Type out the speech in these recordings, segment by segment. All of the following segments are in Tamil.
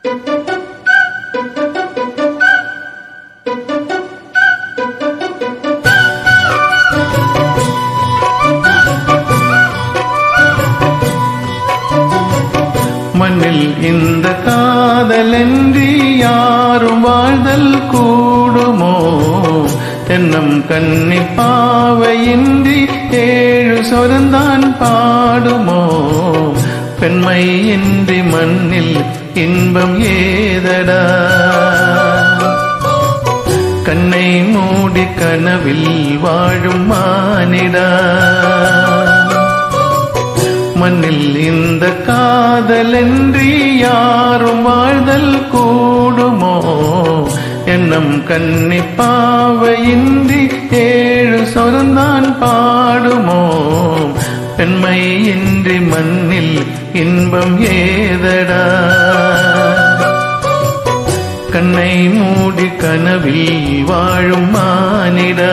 மண்ணில் இந்த காதலன்றி யாரும் வாழ்தல் கூடுமோ தென்னம் கன்னி பாவையின்றி ஏழு சொரந்தான் பாடுமோ பெண்மை இன்றி மண்ணில் இன்பம் ஏதடா கண்ணை மூடி கனவில் வாழும் மானிடா மண்ணில் இந்த காதலன்றி யாரும் வாழ்தல் கூடுமோ எண்ணம் கன்னி பாவையின்றி ஏழு சொரந்தான் பாடுமோ பெண்மை இன்றி மண்ணில் இன்பம் ஏதடா கண்ணை மூடி கனவில் வாழும் மானிடா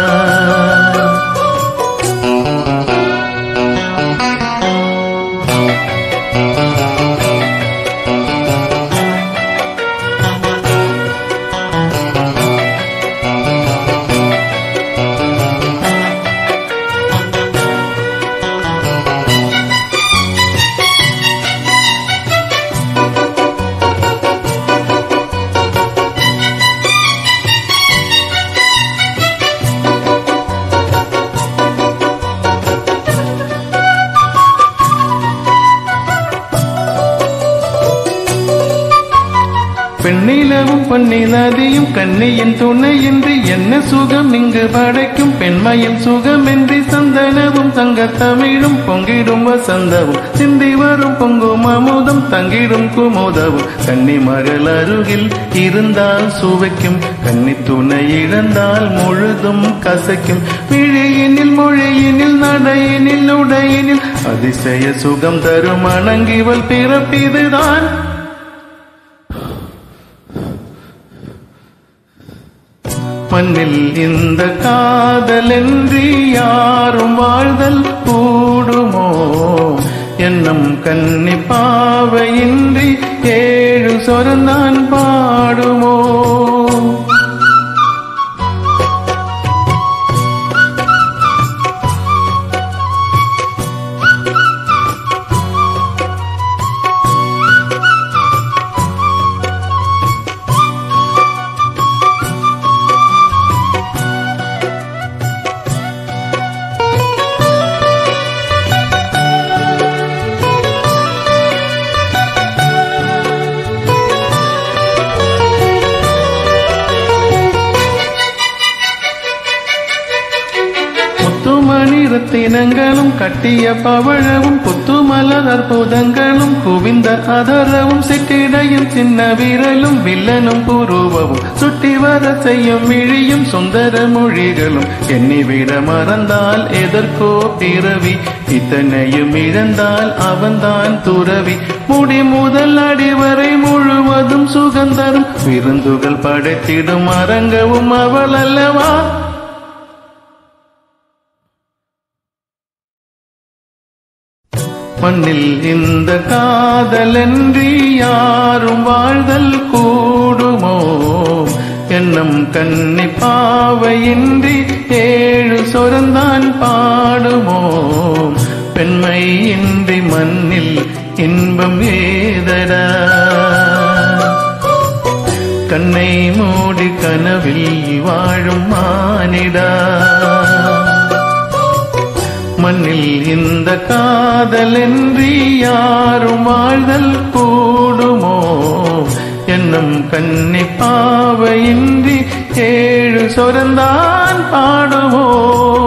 பெண்ணிலவும் பொன்னிலதியும் கண்ணியின் துணையின்றி என்ன சுகம் இங்கு படைக்கும் பெண்மையின் சுகமின்றி சந்தனவும் தங்கத் தமிழும் பொங்கிடும் வசந்தவும் சிந்தி வரும் பொங்கும் அமுதம் தங்கிடும் குமுதவும் கன்னி மகள் அருகில் இருந்தால் சுவைக்கும் கன்னி துணை இழந்தால் முழுதும் கசைக்கும் விழியினில் மொழியினில் நடையினில் உடையினில் அதிசய சுகம் தரும் அணங்கிவள் பிறப்பிதுதான் மண்ணில் இந்த காதலன்றி யாரும் வாழ்தல் கூடுமோ என்னும் கன்னி பாவையின்றி ஏழு சொரந்தான் பாடுமோ முத்துமணி ரத்தினங்களும் கட்டிய பவழவும் புத்துமலர் அற்புதங்களும் குவிந்த அதரவும் சிட்டிடையும் சின்ன விரலும் வில்லனும் புருவவும் சுட்டி வர செய்யும் விழியும் சுந்தர மொழிகளும் எண்ணிவிட மறந்தால் எதற்கோ பிறவி இத்தனையும் இழந்தால் அவன்தான் துறவி முடி முதல் அடிவரை முழுவதும் சுகந்தரும் விருந்துகள் படைத்திடும் அரங்கவும் அவள் அல்லவா மண்ணில் இந்த காதலன்றி யாரும் வாழ்தல் கூடுமோ என்னும் கன்னி பாவையின்றி ஏழு சொரந்தான் பாடுமோ பெண்மை இன்றி மண்ணில் இன்பம் ஏதடா கண்ணை மூடி கனவில் வாழும் மானிடா மண்ணில் இந்த காதலன்றி யாரும் வாழ்தல் கூடுமோ என்னும் கன்னி பாவையின்றி ஏழு சொரந்தான் பாடுவோ